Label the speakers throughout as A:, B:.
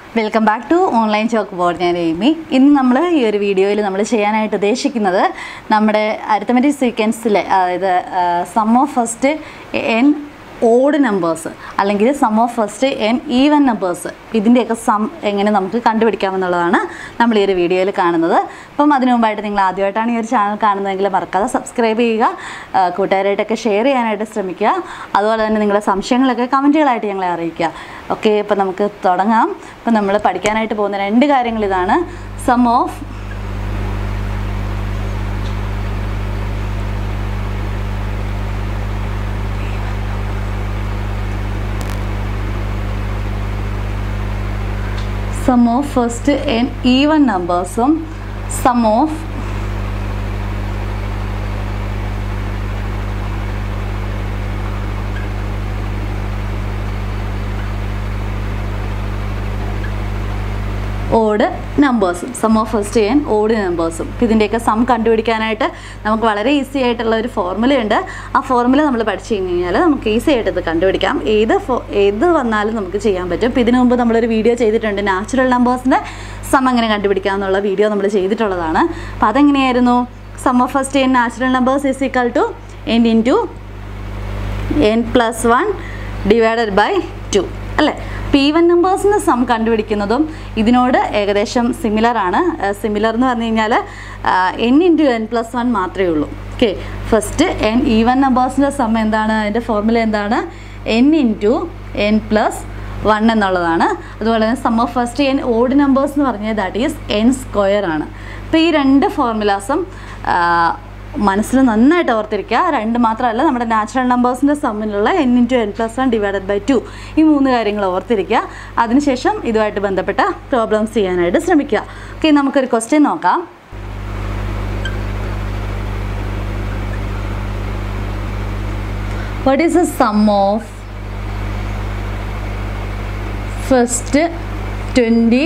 A: welcome back to online chalk board ഞാൻ എയ്മി ഇന്ന് നമ്മൾ ഈ ഒരു വീഡിയോയിൽ നമ്മൾ ചെയ്യാനായിട്ട് ഉദ്ദേശിക്കുന്നത് നമ്മുടെ അരിത്തമെറ്റിക് സീക്വൻസിലെ അതായത് sum of first n odd numbers അല്ലെങ്കിൽ sum of first n even numbers ഇതിൻ്റെയൊക്കെ സം എങ്ങനെ നമുക്ക് കണ്ടുപിടിക്കാമെന്നുള്ളതാണ് നമ്മൾ ഈ ഒരു വീഡിയോയിൽ കാണുന്നത് അപ്പം അതിനു മുമ്പായിട്ട് നിങ്ങൾ ആദ്യമായിട്ടാണ് ഈ ഒരു ചാനൽ കാണുന്നതെങ്കിൽ മറക്കാതെ സബ്സ്ക്രൈബ് ചെയ്യുക ആ, കൂട്ടുകാരായിട്ടൊക്കെ ഷെയർ ചെയ്യാനായിട്ട് ശ്രമിക്കുക അതുപോലെ തന്നെ നിങ്ങളുടെ സംശയങ്ങളൊക്കെ കമൻറ്റുകളായിട്ട് ഞങ്ങളെ അറിയിക്കുക ഓക്കെ ഇപ്പം നമുക്ക് തുടങ്ങാം ഇപ്പം നമ്മൾ പഠിക്കാനായിട്ട് പോകുന്ന രണ്ട് കാര്യങ്ങൾ ഇതാണ് sum of sum of first n even നമ്പേഴ്സും സം ഓഫ് ഓഡ് നമ്പേഴ്സും sum of first n odd നമ്പേഴ്സും ഇതിൻ്റെയൊക്കെ സം കണ്ടുപിടിക്കാനായിട്ട് നമുക്ക് വളരെ ഈസി ആയിട്ടുള്ള ഒരു ഫോർമുലയുണ്ട് ആ ഫോർമുല നമ്മൾ പഠിച്ചു കഴിഞ്ഞ് കഴിഞ്ഞാൽ നമുക്ക് ഈസി ആയിട്ട് ഇത് കണ്ടുപിടിക്കാം ഏത് ഫോ ഏത് വന്നാലും നമുക്ക് ചെയ്യാൻ പറ്റും ഇപ്പം ഇതിനു മുമ്പ് നമ്മളൊരു വീഡിയോ ചെയ്തിട്ടുണ്ട് നാച്ചുറൽ നമ്പേഴ്സിൻ്റെ സം എങ്ങനെ കണ്ടുപിടിക്കാം എന്നുള്ള വീഡിയോ നമ്മൾ ചെയ്തിട്ടുള്ളതാണ് അപ്പം അതെങ്ങനെയായിരുന്നു sum of first n natural numbers is equal to n into n plus one divided by two അല്ലേ പി വൺ നമ്പേഴ്സിന് സം കണ്ടുപിടിക്കുന്നതും ഇതിനോട് ഏകദേശം സിമിലർ ആണ് സിമിലർ എന്ന് പറഞ്ഞു കഴിഞ്ഞാൽ n into n plus one മാത്രമേ ഉള്ളൂ ഓക്കെ ഫസ്റ്റ് എൻ ഈവൻ നമ്പേഴ്സിൻ്റെ സം എന്താണ് അതിൻ്റെ ഫോർമുല എന്താണ് n into n plus one എന്നുള്ളതാണ് അതുപോലെ തന്നെ sum of first n odd numbers എന്ന് പറഞ്ഞാൽ ദാറ്റ് ഈസ് എൻ സ്ക്വയർ ആണ് അപ്പോൾ ഈ രണ്ട് ഫോർമുലാസും മനസ്സിൽ നന്നായിട്ട് ഓർത്തിരിക്കുക രണ്ട് മാത്രമല്ല നമ്മുടെ നാച്ചുറൽ നമ്പേഴ്സിൻ്റെ സമ്മിലുള്ള n into n plus one divided by two ഈ മൂന്ന് കാര്യങ്ങൾ ഓർത്തിരിക്കുക അതിനുശേഷം ഇതുമായിട്ട് ബന്ധപ്പെട്ട പ്രോബ്ലംസ് ചെയ്യാനായിട്ട് ശ്രമിക്കുക ഓക്കെ നമുക്കൊരു ക്വസ്റ്റ്യൻ നോക്കാം what is a sum of first twenty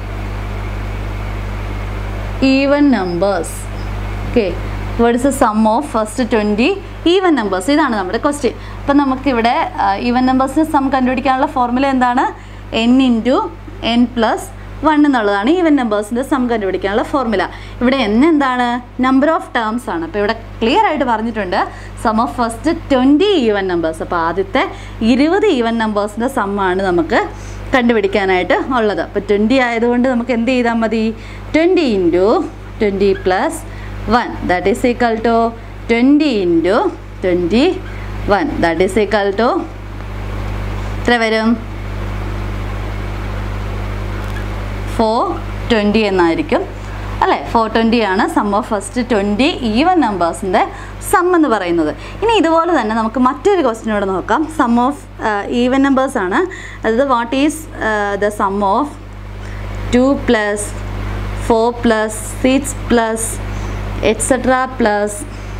A: even numbers okay what is a sum of first twenty even numbers ഇതാണ് നമ്മുടെ ക്വസ്റ്റ്യൻ അപ്പം നമുക്കിവിടെ ഈവൻ നമ്പേഴ്സിന് സം കണ്ടുപിടിക്കാനുള്ള ഫോർമുല എന്താണ് n into n plus one എന്നുള്ളതാണ് ഈവൻ നമ്പേഴ്സിൻ്റെ സം കണ്ടുപിടിക്കാനുള്ള ഫോർമുല ഇവിടെ എൻ എന്താണ് നമ്പർ ഓഫ് ടേംസ് ആണ് അപ്പോൾ ഇവിടെ ക്ലിയർ ആയിട്ട് പറഞ്ഞിട്ടുണ്ട് sum of first twenty even numbers അപ്പോൾ ആദ്യത്തെ ഇരുപത് ഈവൻ നമ്പേഴ്സിൻ്റെ സമ്മാണ് നമുക്ക് കണ്ടുപിടിക്കാനായിട്ട് ഉള്ളത് അപ്പോൾ ട്വൻറ്റി ആയതുകൊണ്ട് നമുക്ക് എന്ത് ചെയ്താൽ മതി twenty into twenty plus one that is equal to twenty into twenty one that is equal to എത്ര വരും ഫോർ ട്വൻറ്റി എന്നായിരിക്കും അല്ലേ ഫോർ ട്വൻറ്റി ആണ് sum of first twenty even നമ്പേഴ്സിൻ്റെ സം എന്ന് പറയുന്നത് ഇനി ഇതുപോലെ തന്നെ നമുക്ക് മറ്റൊരു ക്വസ്റ്റിനോട് നോക്കാം സം ഓഫ് ഈവൻ നമ്പേഴ്സ് ആണ് അതായത് what is the sum of two plus four plus six plus etcetera plus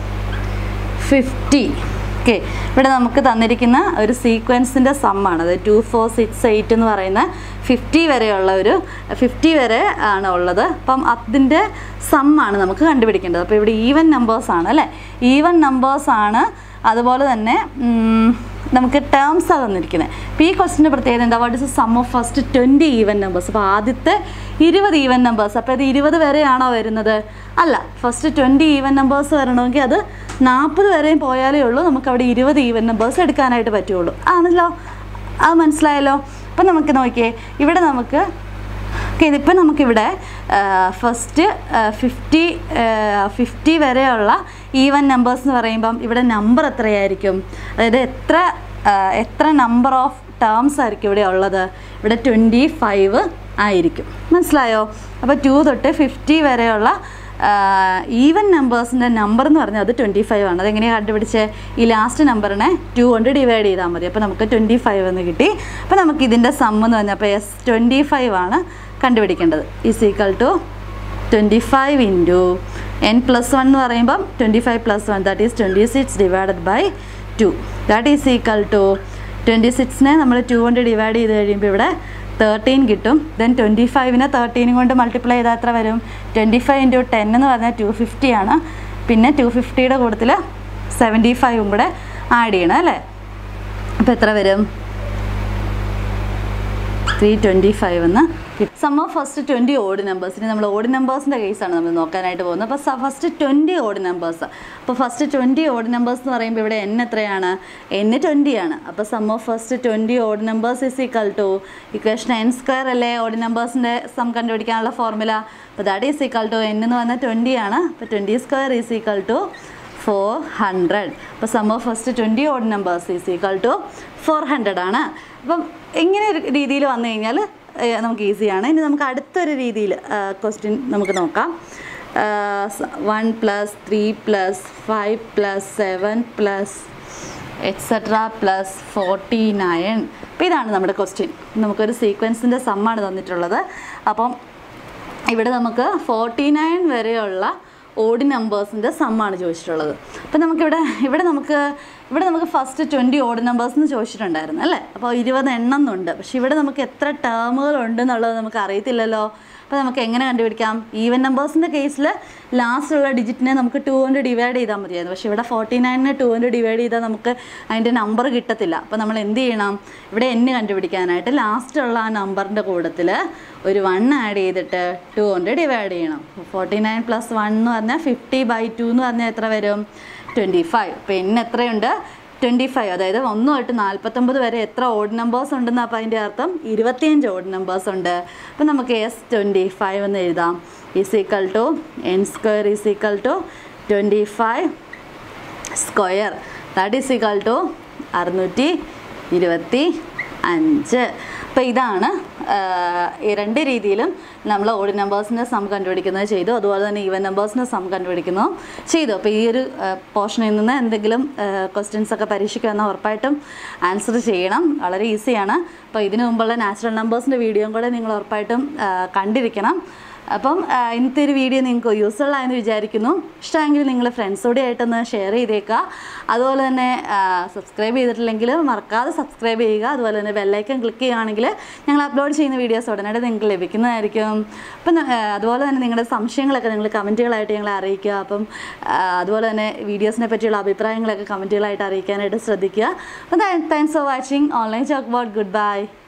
A: fifty okay ഇവിടെ നമുക്ക് തന്നിരിക്കുന്ന ഒരു സീക്വൻസിൻ്റെ സമ്മാണ് അത് ടു ഫോർ സിക്സ് എയ്റ്റ് എന്ന് പറയുന്ന ഫിഫ്റ്റി വരെയുള്ള ഒരു ഫിഫ്റ്റി വരെ ആണ് ഉള്ളത് അപ്പം അതിൻ്റെ സമ്മാണ് നമുക്ക് കണ്ടുപിടിക്കേണ്ടത് അപ്പോൾ ഇവിടെ ഈവൻ നമ്പേഴ്സ് ആണ് അല്ലേ ഈവൻ നമ്പേഴ്സ് ആണ് അതുപോലെ തന്നെ ഉം, നമുക്ക് ടേംസ് ആണ് തന്നിരിക്കുന്നത് അപ്പോൾ ഈ ക്വസ്റ്റിൻ്റെ പ്രത്യേകത എന്താ what is sum of first twenty even numbers അപ്പോൾ ആദ്യത്തെ ഇരുപത് ഈവൻ നമ്പേഴ്സ് അപ്പോൾ ഇത് ഇരുപത് വരെയാണോ വരുന്നത് അല്ല ഫസ്റ്റ് ട്വൻറ്റി ഈവൻ നമ്പേഴ്സ് വരണമെങ്കിൽ അത് നാൽപ്പത് വരെയും പോയാലേ ഉള്ളൂ നമുക്ക് അവിടെ ഇരുപത് ഈവൻ നമ്പേഴ്സ് എടുക്കാനായിട്ട് പറ്റുള്ളൂ ആണല്ലോ അത് മനസ്സിലായല്ലോ അപ്പം നമുക്ക് നോക്കിയേ ഇവിടെ നമുക്ക് ഓക്കെ ഇതിപ്പോൾ നമുക്കിവിടെ ഫസ്റ്റ് ഫിഫ്റ്റി ഫിഫ്റ്റി വരെയുള്ള ഈവൻ നമ്പേഴ്സ് എന്ന് പറയുമ്പം ഇവിടെ നമ്പർ എത്രയായിരിക്കും അതായത് എത്ര ആ, എത്ര നമ്പർ ഓഫ് ടേംസ് ആയിരിക്കും ഇവിടെ ഉള്ളത് ഇവിടെ ട്വൻറ്റി ഫൈവ് ആയിരിക്കും മനസ്സിലായോ അപ്പോൾ ടു തൊട്ട് ഫിഫ്റ്റി വരെയുള്ള ഈവൻ നമ്പേഴ്സിൻ്റെ നമ്പർ എന്ന് പറഞ്ഞാൽ അത് ട്വൻറ്റി ഫൈവ് ആണ് അതെങ്ങനെയാണ് കണ്ടുപിടിച്ച് ഈ ലാസ്റ്റ് നമ്പറിനെ ടു കൊണ്ട് ഡിവൈഡ് ചെയ്താൽ മതി അപ്പോൾ നമുക്ക് ട്വൻറ്റി ഫൈവ് എന്ന് കിട്ടി അപ്പോൾ നമുക്ക് ഇതിൻ്റെ സം എന്ന് പറഞ്ഞാൽ അപ്പോൾ എസ് ട്വൻറ്റി ഫൈവ് ആണ് കണ്ടുപിടിക്കേണ്ടത് is equal to twenty five into n plus one എന്ന് പറയുമ്പം twenty five plus one that is twenty six divided by two that is equal to twenty സിക്സിനെ നമ്മൾ ടു കൊണ്ട് ഡിവൈഡ് ചെയ്ത് കഴിയുമ്പോൾ ഇവിടെ തേർട്ടീൻ കിട്ടും ദെൻ ട്വൻറ്റി ഫൈവിനെ തേർട്ടീനും കൊണ്ട് മൾട്ടിപ്ലൈ ചെയ്താൽ എത്ര വരും ട്വൻറ്റി ഫൈവ് ഇൻറ്റു ടെൻ എന്ന് പറഞ്ഞാൽ ടു ഫിഫ്റ്റി ആണ് പിന്നെ ടു ഫിഫ്റ്റിയുടെ കൂട്ടത്തിൽ സെവൻറ്റി ഫൈവും കൂടെ ആഡ് ചെയ്യണം അല്ലേ അപ്പോൾ എത്ര വരും ത്രീ ട്വൻറ്റി ഫൈവ് എന്ന് sum of first twenty odd നമ്പേഴ്സിന് നമ്മൾ ഓഡ് നമ്പേഴ്സിൻ്റെ കേസാണ് നമ്മൾ നോക്കാനായിട്ട് പോകുന്നത് അപ്പോൾ ഫസ്റ്റ് ട്വൻറ്റി ഓഡ് നമ്പേഴ്സ് അപ്പോൾ ഫസ്റ്റ് ട്വൻറ്റി ഓഡ് നമ്പേഴ്സ് എന്ന് പറയുമ്പോൾ ഇവിടെ എൻ എത്രയാണ് എൻ ട്വൻറ്റി ആണ് അപ്പോൾ sum of first twenty odd numbers is equal to equation n square അല്ലേ ഓഡ് നമ്പേഴ്സിൻ്റെ സം കണ്ടുപിടിക്കാനുള്ള ഫോർമുല അപ്പോൾ that is equal to n എന്ന് പറഞ്ഞാൽ ട്വൻറ്റി ആണ് അപ്പോൾ twenty square is equal to four hundred അപ്പോൾ sum of first twenty odd numbers is equal to four hundred ആണ് അപ്പം ഇങ്ങനെ ഒരു രീതിയിൽ വന്നു കഴിഞ്ഞാൽ ഏഹ്, നമുക്ക് ഈസിയാണ് ഇനി നമുക്ക് അടുത്തൊരു രീതിയിൽ ക്വസ്റ്റ്യൻ നമുക്ക് നോക്കാം one plus three plus five plus seven plus etcetera plus forty nine അപ്പോൾ ഇതാണ് നമ്മുടെ ക്വസ്റ്റ്യൻ നമുക്കൊരു സീക്വൻസിൻ്റെ സമ്മാണ് തന്നിട്ടുള്ളത് അപ്പം ഇവിടെ നമുക്ക് ഫോർട്ടി നയൻ വരെയുള്ള ഓഡ് നമ്പേഴ്സിൻ്റെ സമ്മാണ് ചോദിച്ചിട്ടുള്ളത് അപ്പം നമുക്കിവിടെ ഇവിടെ നമുക്ക് ഇവിടെ നമുക്ക് ഫസ്റ്റ് ട്വൻറ്റി ഓഡ് നമ്പേഴ്സ് എന്ന് ചോദിച്ചിട്ടുണ്ടായിരുന്നു അല്ലേ അപ്പോൾ ഇരുപത് എണ്ണം എന്നുണ്ട് പക്ഷേ ഇവിടെ നമുക്ക് എത്ര ടേമുകൾ ഉണ്ടെന്നുള്ളത് നമുക്ക് അറിയത്തില്ലല്ലോ അപ്പോൾ നമുക്ക് എങ്ങനെ കണ്ടുപിടിക്കാം ഈവൻ നമ്പേഴ്സിൻ്റെ കേസിൽ ലാസ്റ്റുള്ള ഡിജിറ്റിനെ നമുക്ക് ടു കൊണ്ട് ഡിവൈഡ് ചെയ്താൽ മതിയായിരുന്നു പക്ഷേ ഇവിടെ ഫോർട്ടി നയനിനെ ടു കൊണ്ട് ഡിവൈഡ് ചെയ്താൽ നമുക്ക് അതിൻ്റെ നമ്പർ കിട്ടത്തില്ല അപ്പോൾ നമ്മൾ എന്ത് ചെയ്യണം ഇവിടെ എന്നെ കണ്ടുപിടിക്കാനായിട്ട് ലാസ്റ്റുള്ള ആ നമ്പറിൻ്റെ കൂട്ടത്തിൽ ഒരു വൺ ആഡ് ചെയ്തിട്ട് ടു കൊണ്ട് ഡിവൈഡ് ചെയ്യണം ഫോർട്ടി നയൻ പ്ലസ് വൺ എന്ന് പറഞ്ഞാൽ ഫിഫ്റ്റി ബൈ ടു എന്ന് പറഞ്ഞാൽ എത്ര വരും ട്വൻറ്റി ഫൈവ് അപ്പോൾ എൻ എത്രയുണ്ട് ട്വൻറ്റി ഫൈവ് അതായത് ഒന്ന് തൊട്ട് നാൽപ്പത്തൊമ്പത് വരെ എത്ര ഓഡ് നമ്പേഴ്സ് ഉണ്ടെന്ന് അപ്പോൾ അതിൻ്റെ അർത്ഥം ഇരുപത്തിയഞ്ച് ഓഡ് നമ്പേഴ്സ് ഉണ്ട് അപ്പോൾ നമുക്ക് എസ് ട്വൻറ്റി ഫൈവ് എന്ന് എഴുതാം is equal to n square is equal to twenty five square that is equal to അറുന്നൂറ്റി ഇരുപത്തി അഞ്ച് അപ്പോൾ ഇതാണ് ആഹ്, ഈ രണ്ട് രീതിയിലും നമ്മൾ ഓഡ് നമ്പേഴ്സിൻ്റെ സം കണ്ടുപിടിക്കുന്നത് ചെയ്തു അതുപോലെ തന്നെ ഈവൻ നമ്പേഴ്സിൻ്റെ സം കണ്ടുപിടിക്കുന്നതും ചെയ്തു അപ്പോൾ ഈ ഒരു പോർഷനിൽ നിന്ന് എന്തെങ്കിലും ക്വസ്റ്റ്യൻസ് ഒക്കെ പരീക്ഷയ്ക്ക് വന്നാൽ ഉറപ്പായിട്ടും ആൻസർ ചെയ്യണം വളരെ ഈസിയാണ് അപ്പോൾ ഇതിനു മുമ്പുള്ള നാച്ചുറൽ നമ്പേഴ്സിൻ്റെ വീഡിയോയും കൂടെ നിങ്ങൾ ഉറപ്പായിട്ടും ആഹ്, കണ്ടിരിക്കണം അപ്പം ആ, ഇന്നത്തെ ഒരു വീഡിയോ നിങ്ങൾക്ക് യൂസ്ഫുൾ ആയെന്ന് വിചാരിക്കുന്നു ഇഷ്ടമെങ്കിൽ നിങ്ങൾ ഫ്രണ്ട്സോടെ ആയിട്ടൊന്ന് ഷെയർ ചെയ്തേക്കുക അതുപോലെ തന്നെ സബ്സ്ക്രൈബ് ചെയ്തിട്ടില്ലെങ്കിൽ മറക്കാതെ സബ്സ്ക്രൈബ് ചെയ്യുക അതുപോലെ തന്നെ ബെല്ലൈക്കൺ ക്ലിക്ക് ചെയ്യുകയാണെങ്കിൽ ഞങ്ങൾ അപ്ലോഡ് ചെയ്യുന്ന വീഡിയോസ് ഉടനടി നിങ്ങൾക്ക് ലഭിക്കുന്നതായിരിക്കും അപ്പം ആ, അതുപോലെ തന്നെ നിങ്ങളുടെ സംശയങ്ങളൊക്കെ നിങ്ങൾ കമൻറ്റുകളായിട്ട് ഞങ്ങളെ അറിയിക്കുക അപ്പം ആ, അതുപോലെ തന്നെ വീഡിയോസിനെ പറ്റിയുള്ള അഭിപ്രായങ്ങളൊക്കെ കമൻറ്റുകളായിട്ട് അറിയിക്കാനായിട്ട് ശ്രദ്ധിക്കുക അപ്പം thanks for watching online chalk board good by